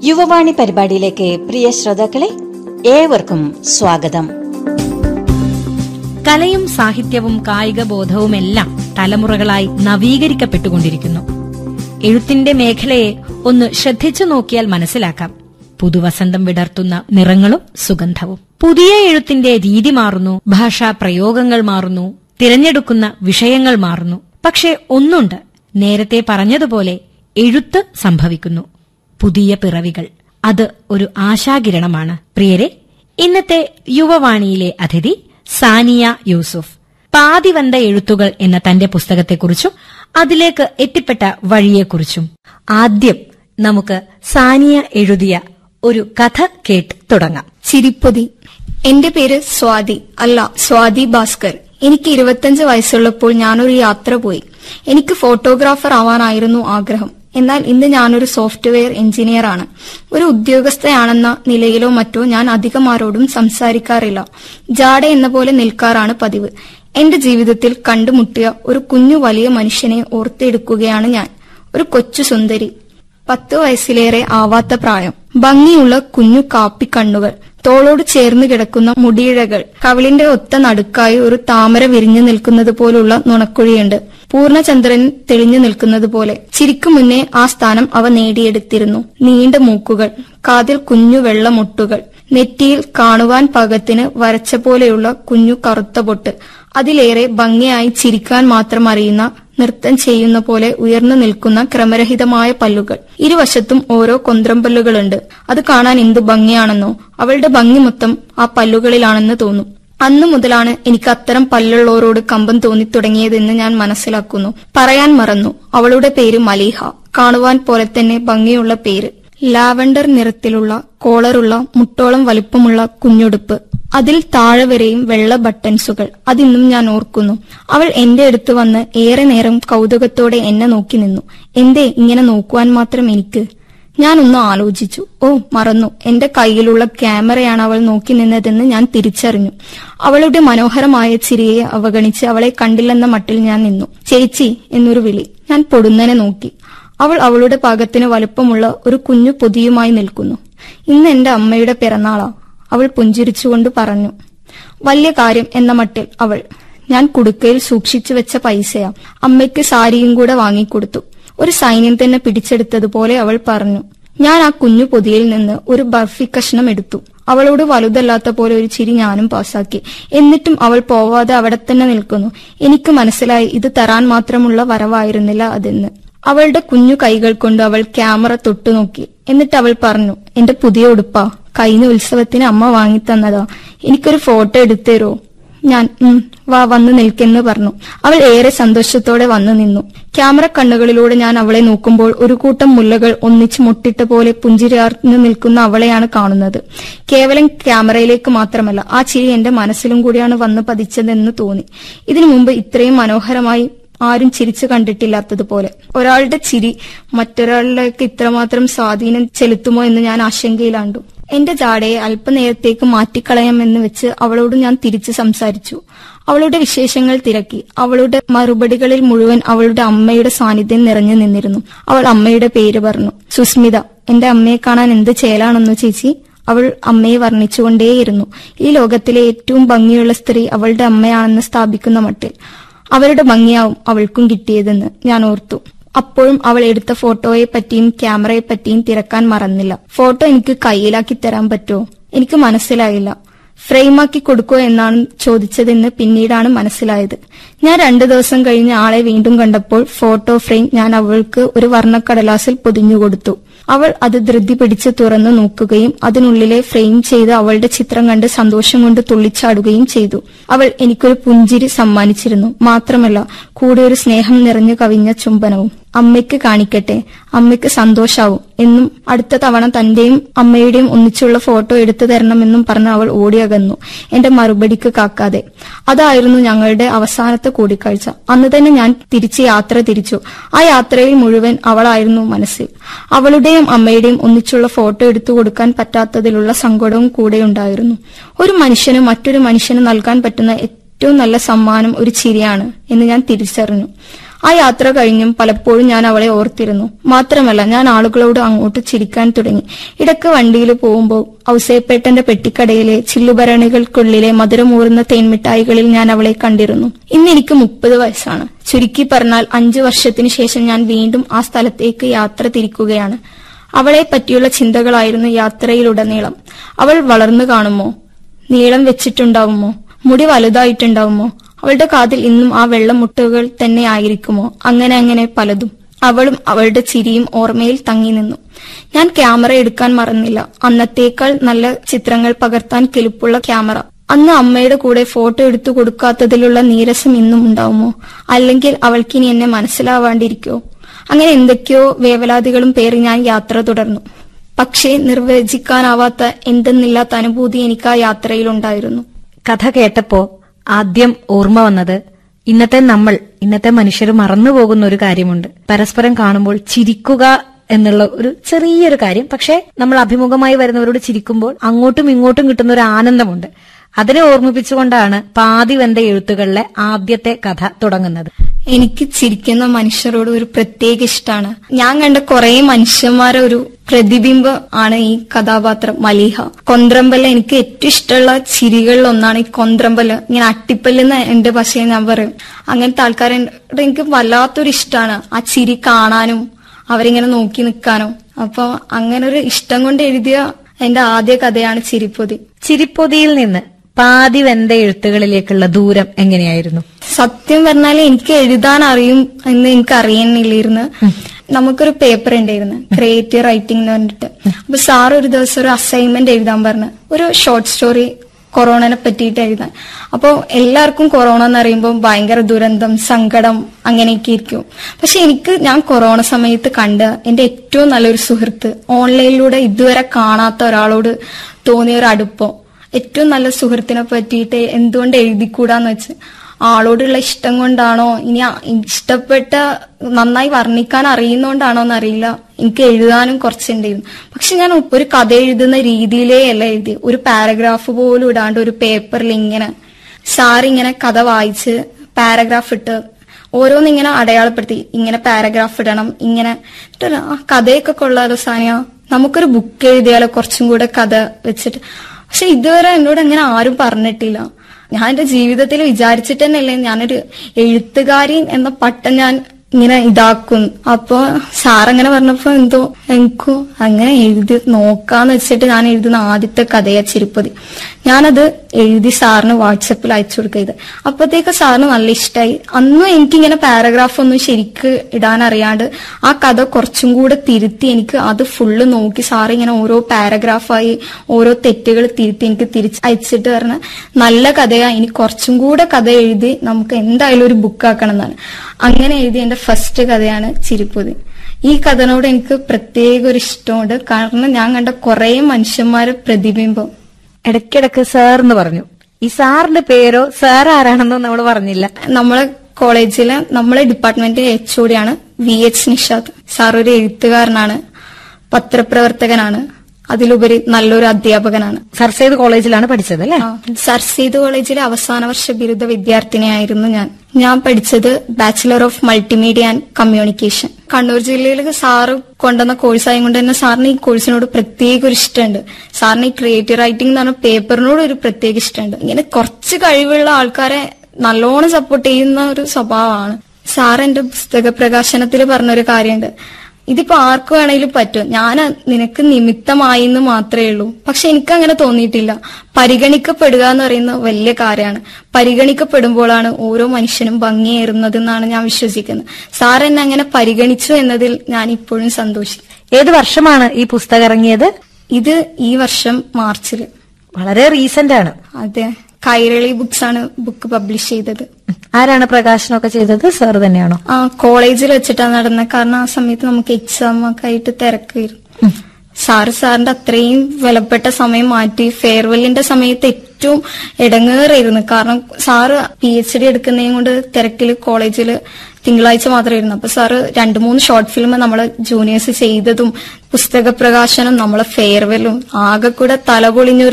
യുവവാണി പരിപാടിയിലേക്ക് പ്രിയ ശ്രോതാക്കളെ ഏവർക്കും സ്വാഗതം കലയും സാഹിത്യവും കായിക ബോധവുമെല്ലാം തലമുറകളായി നവീകരിക്കപ്പെട്ടുകൊണ്ടിരിക്കുന്നു എഴുത്തിന്റെ മേഖലയെ ഒന്ന് ശ്രദ്ധിച്ചു നോക്കിയാൽ മനസ്സിലാക്കാം പുതുവസന്തം വിടർത്തുന്ന നിറങ്ങളും സുഗന്ധവും പുതിയ എഴുത്തിന്റെ രീതി മാറുന്നു ഭാഷാ പ്രയോഗങ്ങൾ മാറുന്നു തിരഞ്ഞെടുക്കുന്ന വിഷയങ്ങൾ മാറുന്നു പക്ഷെ ഒന്നുണ്ട് നേരത്തെ പറഞ്ഞതുപോലെ എഴുത്ത് സംഭവിക്കുന്നു പുതിയ പിറവികൾ അത് ഒരു ആശാകിരണമാണ് പ്രിയരെ ഇന്നത്തെ യുവവാണിയിലെ അതിഥി സാനിയ യൂസുഫ് പാതിവന്ത എഴുത്തുകൾ എന്ന തന്റെ പുസ്തകത്തെക്കുറിച്ചും അതിലേക്ക് എത്തിപ്പെട്ട വഴിയെക്കുറിച്ചും ആദ്യം നമുക്ക് സാനിയ എഴുതിയ ഒരു കഥ കേട്ട് തുടങ്ങാം ചിരിപ്പൊതി എന്റെ പേര് സ്വാതി അല്ല സ്വാതി ഭാസ്കർ എനിക്ക് ഇരുപത്തഞ്ച് വയസ്സുള്ളപ്പോൾ ഞാനൊരു യാത്ര പോയി എനിക്ക് ഫോട്ടോഗ്രാഫർ ആവാനായിരുന്നു ആഗ്രഹം എന്നാൽ ഇന്ന് ഞാനൊരു സോഫ്റ്റ്വെയർ എഞ്ചിനീയർ ആണ് ഒരു ഉദ്യോഗസ്ഥയാണെന്ന നിലയിലോ മറ്റോ ഞാൻ അധികം ആരോടും സംസാരിക്കാറില്ല ജാട എന്ന പോലെ നിൽക്കാറാണ് പതിവ് എന്റെ ജീവിതത്തിൽ കണ്ടുമുട്ടിയ ഒരു കുഞ്ഞു വലിയ മനുഷ്യനെ ഓർത്തെടുക്കുകയാണ് ഞാൻ ഒരു കൊച്ചു സുന്ദരി പത്ത് വയസ്സിലേറെ ആവാത്ത പ്രായം ഭംഗിയുള്ള കുഞ്ഞു കാപ്പിക്കണ്ണുകൾ തോളോട് ചേർന്ന് കിടക്കുന്ന മുടിയിഴകൾ കവിളിന്റെ ഒത്ത നടുക്കായി ഒരു താമര വിരിഞ്ഞു നിൽക്കുന്നത് പോലുള്ള നുണക്കുഴിയുണ്ട് പൂർണ്ണചന്ദ്രൻ തെളിഞ്ഞു നിൽക്കുന്നത് പോലെ ചിരിക്കു മുന്നേ ആ സ്ഥാനം അവ നേടിയെടുത്തിരുന്നു നീണ്ട മൂക്കുകൾ കാതിൽ കുഞ്ഞു വെള്ളമുട്ടുകൾ നെറ്റിയിൽ കാണുവാൻ പാകത്തിന് വരച്ച പോലെയുള്ള കുഞ്ഞു കറുത്ത പൊട്ട് അതിലേറെ ഭംഗിയായി ചിരിക്കാൻ മാത്രം അറിയുന്ന നൃത്തം ചെയ്യുന്ന പോലെ ഉയർന്നു നിൽക്കുന്ന ക്രമരഹിതമായ പല്ലുകൾ ഇരുവശത്തും ഓരോ കൊന്ത്രമ്പല്ലുകളുണ്ട് അത് കാണാൻ എന്തു ഭംഗിയാണെന്നോ അവളുടെ ഭംഗി മൊത്തം ആ പല്ലുകളിലാണെന്ന് തോന്നും അന്നു മുതലാണ് എനിക്ക് അത്തരം പല്ലുള്ളവരോട് കമ്പം തോന്നി തുടങ്ങിയതെന്ന് ഞാൻ മനസ്സിലാക്കുന്നു പറയാൻ മറന്നു അവളുടെ പേര് മലീഹ കാണുവാൻ പോലെ തന്നെ ഭംഗിയുള്ള പേര് ലാവണ്ടർ നിറത്തിലുള്ള കോളറുള്ള മുട്ടോളം വലിപ്പമുള്ള കുഞ്ഞുടുപ്പ് അതിൽ താഴെ വരെയും വെള്ള ബട്ടൺസുകൾ അതിന്നും ഞാൻ ഓർക്കുന്നു അവൾ എന്റെ അടുത്ത് വന്ന് ഏറെ നേരം കൗതുകത്തോടെ എന്നെ നോക്കി നിന്നു എന്തേ ഇങ്ങനെ നോക്കുവാൻ മാത്രം എനിക്ക് ഞാനൊന്ന് ആലോചിച്ചു ഓ മറന്നു എന്റെ കയ്യിലുള്ള ക്യാമറയാണ് അവൾ നോക്കി നിന്നതെന്ന് ഞാൻ തിരിച്ചറിഞ്ഞു അവളുടെ മനോഹരമായ ചിരിയെ അവഗണിച്ച് അവളെ കണ്ടില്ലെന്ന മട്ടിൽ ഞാൻ നിന്നു ചേച്ചി എന്നൊരു വിളി ഞാൻ പൊടുന്നനെ നോക്കി അവൾ അവളുടെ പാകത്തിന് വലുപ്പമുള്ള ഒരു കുഞ്ഞു പൊതിയുമായി നിൽക്കുന്നു ഇന്ന് എന്റെ അമ്മയുടെ പിറന്നാളാ അവൾ പുഞ്ചിരിച്ചുകൊണ്ട് പറഞ്ഞു വലിയ കാര്യം എന്ന മട്ടിൽ അവൾ ഞാൻ കുടുക്കയിൽ സൂക്ഷിച്ചു വെച്ച പൈസയാ അമ്മയ്ക്ക് സാരിയും കൂടെ വാങ്ങിക്കൊടുത്തു ഒരു സൈന്യം തന്നെ പിടിച്ചെടുത്തതുപോലെ അവൾ പറഞ്ഞു ഞാൻ ആ കുഞ്ഞു പൊതിയിൽ നിന്ന് ഒരു ബർഫി കഷ്ണം എടുത്തു അവളോട് വലുതല്ലാത്ത പോലെ ഒരു ചിരി ഞാനും പാസാക്കി എന്നിട്ടും അവൾ പോവാതെ അവിടെ തന്നെ നിൽക്കുന്നു എനിക്ക് മനസ്സിലായി ഇത് തരാൻ മാത്രമുള്ള വരവായിരുന്നില്ല അതെന്ന് അവളുടെ കുഞ്ഞു കൈകൾ കൊണ്ട് അവൾ ക്യാമറ തൊട്ടുനോക്കി എന്നിട്ട് അവൾ പറഞ്ഞു എന്റെ പുതിയ ഉടുപ്പാ കഴിഞ്ഞ ഉത്സവത്തിന് അമ്മ വാങ്ങിത്തന്നതാ എനിക്കൊരു ഫോട്ടോ എടുത്തരോ ഞാൻ ഉം വാ വന്ന് നിൽക്കെന്ന് പറഞ്ഞു അവൾ ഏറെ സന്തോഷത്തോടെ വന്നു നിന്നു ക്യാമറ കണ്ണുകളിലൂടെ ഞാൻ അവളെ നോക്കുമ്പോൾ ഒരു കൂട്ടം മുല്ലകൾ ഒന്നിച്ച് മുട്ടിട്ട പോലെ പുഞ്ചിരിയാർന്നു നിൽക്കുന്ന അവളെയാണ് കാണുന്നത് കേവലം ക്യാമറയിലേക്ക് മാത്രമല്ല ആ ചിരി എന്റെ മനസ്സിലും കൂടിയാണ് വന്ന് പതിച്ചതെന്ന് തോന്നി ഇതിനു മുമ്പ് ഇത്രയും മനോഹരമായി ആരും ചിരിച്ചു കണ്ടിട്ടില്ലാത്തതുപോലെ ഒരാളുടെ ചിരി മറ്റൊരാളിലേക്ക് ഇത്രമാത്രം സ്വാധീനം ചെലുത്തുമോ എന്ന് ഞാൻ ആശങ്കയിലാണ്ടു എന്റെ ജാടയെ അല്പനേരത്തേക്ക് മാറ്റിക്കളയാമെന്ന് വെച്ച് അവളോട് ഞാൻ തിരിച്ചു സംസാരിച്ചു അവളുടെ വിശേഷങ്ങൾ തിരക്കി അവളുടെ മറുപടികളിൽ മുഴുവൻ അവളുടെ അമ്മയുടെ സാന്നിധ്യം നിറഞ്ഞു നിന്നിരുന്നു അവൾ അമ്മയുടെ പേര് പറഞ്ഞു സുസ്മിത എന്റെ അമ്മയെ കാണാൻ എന്ത് ചേലാണെന്നു ചേച്ചി അവൾ അമ്മയെ വർണ്ണിച്ചുകൊണ്ടേയിരുന്നു ഈ ലോകത്തിലെ ഏറ്റവും ഭംഗിയുള്ള സ്ത്രീ അവളുടെ അമ്മയാണെന്ന് സ്ഥാപിക്കുന്ന മട്ടിൽ അവരുടെ ഭംഗിയാവും അവൾക്കും കിട്ടിയതെന്ന് ഞാൻ ഓർത്തു അപ്പോഴും അവൾ എടുത്ത ഫോട്ടോയെ പറ്റിയും ക്യാമറയെ പറ്റിയും തിരക്കാൻ മറന്നില്ല ഫോട്ടോ എനിക്ക് കയ്യിലാക്കി തരാൻ പറ്റുമോ എനിക്ക് മനസ്സിലായില്ല ഫ്രെയിമാക്കി കൊടുക്കോ എന്നാണ് ചോദിച്ചതെന്ന് പിന്നീടാണ് മനസ്സിലായത് ഞാൻ രണ്ടു ദിവസം കഴിഞ്ഞ് ആളെ വീണ്ടും കണ്ടപ്പോൾ ഫോട്ടോ ഫ്രെയിം ഞാൻ അവൾക്ക് ഒരു വർണ്ണക്കടലാസിൽ പൊതിഞ്ഞുകൊടുത്തു അവൾ അത് ധൃതി പിടിച്ച് തുറന്നു നോക്കുകയും അതിനുള്ളിലെ ഫ്രെയിം ചെയ്ത് അവളുടെ ചിത്രം കണ്ട് സന്തോഷം കൊണ്ട് തുള്ളിച്ചാടുകയും ചെയ്തു അവൾ എനിക്കൊരു പുഞ്ചിരി സമ്മാനിച്ചിരുന്നു മാത്രമല്ല കൂടെ ഒരു സ്നേഹം നിറഞ്ഞു കവിഞ്ഞ ചുംബനവും അമ്മയ്ക്ക് കാണിക്കട്ടെ അമ്മയ്ക്ക് സന്തോഷാവും എന്നും അടുത്ത തവണ തന്റെയും അമ്മയുടെയും ഒന്നിച്ചുള്ള ഫോട്ടോ എടുത്തു തരണമെന്നും പറഞ്ഞ് അവൾ ഓടിയകന്നു എന്റെ മറുപടിക്ക് കാക്കാതെ അതായിരുന്നു ഞങ്ങളുടെ അവസാനത്തെ കൂടിക്കാഴ്ച അന്ന് തന്നെ ഞാൻ തിരിച്ച് യാത്ര തിരിച്ചു ആ യാത്രയിൽ മുഴുവൻ അവളായിരുന്നു മനസ്സിൽ അവളുടെയും അമ്മയുടെയും ഒന്നിച്ചുള്ള ഫോട്ടോ എടുത്തു കൊടുക്കാൻ പറ്റാത്തതിലുള്ള സങ്കടവും കൂടെ ഉണ്ടായിരുന്നു ഒരു മനുഷ്യന് മറ്റൊരു മനുഷ്യന് നൽകാൻ പറ്റുന്ന ഏറ്റവും നല്ല സമ്മാനം ഒരു ചിരിയാണ് എന്ന് ഞാൻ തിരിച്ചറിഞ്ഞു ആ യാത്ര കഴിഞ്ഞും പലപ്പോഴും ഞാൻ അവളെ ഓർത്തിരുന്നു മാത്രമല്ല ഞാൻ ആളുകളോട് അങ്ങോട്ട് ചിരിക്കാൻ തുടങ്ങി ഇടയ്ക്ക് വണ്ടിയിൽ പോകുമ്പോൾ ഔസേപ്പേട്ടന്റെ പെട്ടിക്കടയിലെ ചില്ലുഭരണികൾക്കുള്ളിലെ മധുരമൂറുന്ന തേൻമിഠായികളിൽ ഞാൻ അവളെ കണ്ടിരുന്നു ഇന്ന് എനിക്ക് മുപ്പത് വയസ്സാണ് ചുരുക്കി പറഞ്ഞാൽ അഞ്ചു വർഷത്തിനു ശേഷം ഞാൻ വീണ്ടും ആ സ്ഥലത്തേക്ക് യാത്ര തിരിക്കുകയാണ് അവളെ പറ്റിയുള്ള ചിന്തകളായിരുന്നു യാത്രയിലുടനീളം അവൾ വളർന്നു കാണുമോ നീളം വെച്ചിട്ടുണ്ടാവുമോ മുടി വലുതായിട്ടുണ്ടാവുമോ അവളുടെ കാതിൽ ഇന്നും ആ വെള്ളമുട്ടുകൾ തന്നെ ആയിരിക്കുമോ അങ്ങനെ അങ്ങനെ പലതും അവളും അവളുടെ ചിരിയും ഓർമ്മയിൽ തങ്ങി നിന്നു ഞാൻ ക്യാമറ എടുക്കാൻ മറന്നില്ല അന്നത്തേക്കാൾ നല്ല ചിത്രങ്ങൾ പകർത്താൻ കെലുപ്പുള്ള ക്യാമറ അന്ന് അമ്മയുടെ കൂടെ ഫോട്ടോ എടുത്തു കൊടുക്കാത്തതിലുള്ള നീരസം ഇന്നും ഉണ്ടാവുമോ അല്ലെങ്കിൽ അവൾക്കിനി എന്നെ മനസ്സിലാവാണ്ടിരിക്കോ അങ്ങനെ എന്തൊക്കെയോ വേവലാതികളും പേറി ഞാൻ യാത്ര തുടർന്നു പക്ഷേ നിർവചിക്കാനാവാത്ത എന്തെന്നില്ലാത്ത അനുഭൂതി എനിക്ക് ആ യാത്രയിലുണ്ടായിരുന്നു കഥ കേട്ടപ്പോ ആദ്യം ഓർമ്മ വന്നത് ഇന്നത്തെ നമ്മൾ ഇന്നത്തെ മനുഷ്യർ മറന്നുപോകുന്ന ഒരു കാര്യമുണ്ട് പരസ്പരം കാണുമ്പോൾ ചിരിക്കുക എന്നുള്ള ഒരു ചെറിയൊരു കാര്യം പക്ഷെ നമ്മൾ അഭിമുഖമായി വരുന്നവരോട് ചിരിക്കുമ്പോൾ അങ്ങോട്ടും ഇങ്ങോട്ടും കിട്ടുന്ന ഒരു ആനന്ദമുണ്ട് അതിനെ ഓർമ്മിപ്പിച്ചുകൊണ്ടാണ് പാതി വെന്ത എഴുത്തുകളിലെ ആദ്യത്തെ കഥ തുടങ്ങുന്നത് എനിക്ക് ചിരിക്കുന്ന മനുഷ്യരോട് ഒരു പ്രത്യേക ഇഷ്ടമാണ് ഞാൻ കണ്ട കുറെ മനുഷ്യന്മാരെ ഒരു പ്രതിബിംബം ആണ് ഈ കഥാപാത്രം മലീഹ കൊന്ത്രമ്പല് എനിക്ക് ഏറ്റവും ഇഷ്ടമുള്ള ചിരികളിൽ ഒന്നാണ് ഈ കൊന്ത്രമ്പല് ഇങ്ങനെ അട്ടിപ്പല്ലെന്ന് എന്റെ ഭാഷയിൽ ഞാൻ പറയും അങ്ങനത്തെ ആൾക്കാരെ എനിക്ക് വല്ലാത്തൊരു ഇഷ്ടമാണ് ആ ചിരി കാണാനും അവരിങ്ങനെ നോക്കി നിൽക്കാനും അപ്പൊ അങ്ങനെ ഒരു ഇഷ്ടം കൊണ്ട് എഴുതിയ എന്റെ ആദ്യ കഥയാണ് ചിരിപ്പൊതി ചിരിപ്പൊതിയിൽ നിന്ന് പാതി വെന്ത എഴുത്തുകളിലേക്കുള്ള ദൂരം എങ്ങനെയായിരുന്നു സത്യം പറഞ്ഞാൽ എനിക്ക് എഴുതാൻ അറിയും എന്ന് എനിക്ക് അറിയുന്നില്ലായിരുന്നു നമുക്കൊരു പേപ്പർ ഉണ്ടായിരുന്നു ക്രിയേറ്റീവ് റൈറ്റിംഗ് എന്ന് പറഞ്ഞിട്ട് അപ്പൊ സാർ ഒരു ദിവസം ഒരു അസൈൻമെന്റ് എഴുതാൻ പറഞ്ഞു ഒരു ഷോർട്ട് സ്റ്റോറി കൊറോണനെ പറ്റിയിട്ട് എഴുതാൻ അപ്പോൾ എല്ലാവർക്കും കൊറോണ എന്ന് പറയുമ്പോൾ ഭയങ്കര ദുരന്തം സങ്കടം അങ്ങനെയൊക്കെ ഇരിക്കും പക്ഷെ എനിക്ക് ഞാൻ കൊറോണ സമയത്ത് കണ്ട എന്റെ ഏറ്റവും നല്ലൊരു സുഹൃത്ത് ഓൺലൈനിലൂടെ ഇതുവരെ കാണാത്ത ഒരാളോട് തോന്നിയ ഒരു അടുപ്പം ഏറ്റവും നല്ല സുഹൃത്തിനെ പറ്റിയിട്ട് എന്തുകൊണ്ട് എഴുതിക്കൂടാന്ന് വെച്ച് ആളോടുള്ള ഇഷ്ടം കൊണ്ടാണോ ഇനി ആ ഇഷ്ടപ്പെട്ട നന്നായി വർണ്ണിക്കാൻ അറിയുന്നോണ്ടാണോ എന്നറിയില്ല എനിക്ക് എഴുതാനും കുറച്ചുണ്ടായിരുന്നു പക്ഷെ ഞാൻ ഒരു കഥ എഴുതുന്ന രീതിയിലേ അല്ല എഴുതി ഒരു പാരഗ്രാഫ് പോലും ഇടാണ്ട് ഒരു പേപ്പറിൽ ഇങ്ങനെ സാറിങ്ങനെ കഥ വായിച്ച് പാരഗ്രാഫ് ഇട്ട് ഓരോന്നിങ്ങനെ അടയാളപ്പെടുത്തി ഇങ്ങനെ പാരഗ്രാഫ് ഇടണം ഇങ്ങനെ എന്നിട്ട് ആ കഥയൊക്കെ കൊള്ളാലോ സാനിയ നമുക്കൊരു ബുക്ക് എഴുതിയാലോ കുറച്ചും കൂടെ കഥ വെച്ചിട്ട് പക്ഷെ ഇതുവരെ എന്നോട് അങ്ങനെ ആരും പറഞ്ഞിട്ടില്ല ഞാൻ എന്റെ ജീവിതത്തിൽ വിചാരിച്ചിട്ട് തന്നെയല്ലേ ഞാനൊരു എഴുത്തുകാരി എന്ന പട്ടം ഞാൻ ഇങ്ങനെ ഇതാക്കും അപ്പൊ സാറങ്ങനെ പറഞ്ഞപ്പോ എന്തോ എനിക്കും അങ്ങനെ എഴുതി നോക്കാന്ന് വെച്ചിട്ട് ഞാൻ എഴുതുന്ന ആദ്യത്തെ കഥയാ ചിരിപ്പതി ഞാനത് എഴുതി സാറിന് വാട്സപ്പിൽ അയച്ചു കൊടുക്കുക ഇത് അപ്പത്തേക്ക് സാറിന് നല്ല ഇഷ്ടമായി അന്നും എനിക്കിങ്ങനെ പാരഗ്രാഫ് ഒന്നും ശരിക്ക് ഇടാൻ അറിയാണ്ട് ആ കഥ കുറച്ചും കൂടെ തിരുത്തി എനിക്ക് അത് ഫുള്ള് നോക്കി സാറ് ഇങ്ങനെ ഓരോ പാരഗ്രാഫായി ഓരോ തെറ്റുകൾ തിരുത്തി എനിക്ക് തിരിച്ച് അയച്ചിട്ട് പറഞ്ഞ നല്ല കഥയാ ഇനി കുറച്ചും കൂടെ കഥ എഴുതി നമുക്ക് എന്തായാലും ഒരു ബുക്കാക്കണം എന്നാണ് അങ്ങനെ എഴുതിയ എന്റെ ഫസ്റ്റ് കഥയാണ് ചിരിപ്പുതി ഈ കഥനോട് എനിക്ക് പ്രത്യേക ഒരു ഇഷ്ടമുണ്ട് കാരണം ഞാൻ കണ്ട കുറെ മനുഷ്യന്മാരെ പ്രതിബിംബം ഇടയ്ക്കിടയ്ക്ക് സാർ എന്ന് പറഞ്ഞു ഈ സാറിന്റെ പേരോ സാർ ആരാണെന്നോ നമ്മൾ പറഞ്ഞില്ല നമ്മളെ കോളേജിലെ നമ്മളെ ഡിപ്പാർട്ട്മെന്റ് എച്ച് ഒടിയാണ് വി എച്ച് നിഷാദ് സാർ ഒരു എഴുത്തുകാരനാണ് പത്രപ്രവർത്തകനാണ് അതിലുപരി നല്ലൊരു അധ്യാപകനാണ് സർ സെയ്ദ് കോളേജിലാണ് പഠിച്ചത് അല്ലേ ആ, സർ സെയ്ദ് കോളേജിലെ അവസാന വർഷ ബിരുദ വിദ്യാർത്ഥിനിയായിരുന്നു ഞാൻ ഞാൻ പഠിച്ചത് bachelor of multimedia and communication Kannur ജില്ലയിൽ സാറ് കൊണ്ടുവന്ന കോഴ്സായത് കൊണ്ട് തന്നെ സാറിന് ഈ കോഴ്സിനോട് പ്രത്യേക ഒരു ഇഷ്ടമുണ്ട് സാറിന് ഈ ക്രിയേറ്റീവ് റൈറ്റിംഗ് എന്ന് പറഞ്ഞ പേപ്പറിനോട് ഒരു പ്രത്യേക ഇഷ്ടമുണ്ട് ഇങ്ങനെ കുറച്ച് കഴിവുള്ള ആൾക്കാരെ നല്ലോണം സപ്പോർട്ട് ചെയ്യുന്ന ഒരു സ്വഭാവമാണ് സാർ എന്റെ പുസ്തക പ്രകാശനത്തിൽ പറഞ്ഞൊരു കാര്യമുണ്ട് ഇതിപ്പോ ആർക്ക് വേണമെങ്കിലും പറ്റും ഞാൻ നിനക്ക് നിമിത്തമായി എന്ന് മാത്രമേ ഉള്ളൂ പക്ഷെ എനിക്ക് അങ്ങനെ തോന്നിയിട്ടില്ല പരിഗണിക്കപ്പെടുക എന്ന് പറയുന്ന വലിയ കാര്യമാണ് പരിഗണിക്കപ്പെടുമ്പോഴാണ് ഓരോ മനുഷ്യനും ഭംഗിയേറുന്നതെന്നാണ് ഞാൻ വിശ്വസിക്കുന്നത് സാർ എന്നെ അങ്ങനെ പരിഗണിച്ചു എന്നതിൽ ഞാൻ ഇപ്പോഴും സന്തോഷിക്കും ഏത് വർഷമാണ് ഈ പുസ്തകം ഇറങ്ങിയത് ഇത് ഈ വർഷം മാർച്ചില് വളരെ റീസെന്റ് ആണ് അതെ കൈരളി ബുക്സ് ആണ് ബുക്ക് പബ്ലിഷ് ചെയ്തത് ആരാണ് പ്രകാശനമൊക്കെ ചെയ്തത് സാർ തന്നെയാണോ ആ കോളേജിൽ വെച്ചിട്ടാണ് നടന്നത് കാരണം ആ സമയത്ത് നമുക്ക് എക്സാം ഒക്കെ ആയിട്ട് തിരക്കായിരുന്നു സാറ് സാറിന്റെ അത്രയും വിലപ്പെട്ട സമയം മാറ്റി ഫെയർവെല്ലിന്റെ സമയത്ത് ഏറ്റവും ഇടങ്ങേറായിരുന്നു കാരണം സാറ് പി എച്ച് ഡി എടുക്കുന്നതും കൊണ്ട് തിരക്കില് കോളേജില് തിങ്കളാഴ്ച മാത്രമായിരുന്നു അപ്പൊ സാറ് രണ്ടു മൂന്ന് ഷോർട്ട് ഫിലിം നമ്മളെ ജൂനിയേഴ്സ് ചെയ്തതും പുസ്തക പ്രകാശനം നമ്മളെ ഫെയർവെല്ലും ആകെ കൂടെ തല പൊളിഞ്ഞൊരു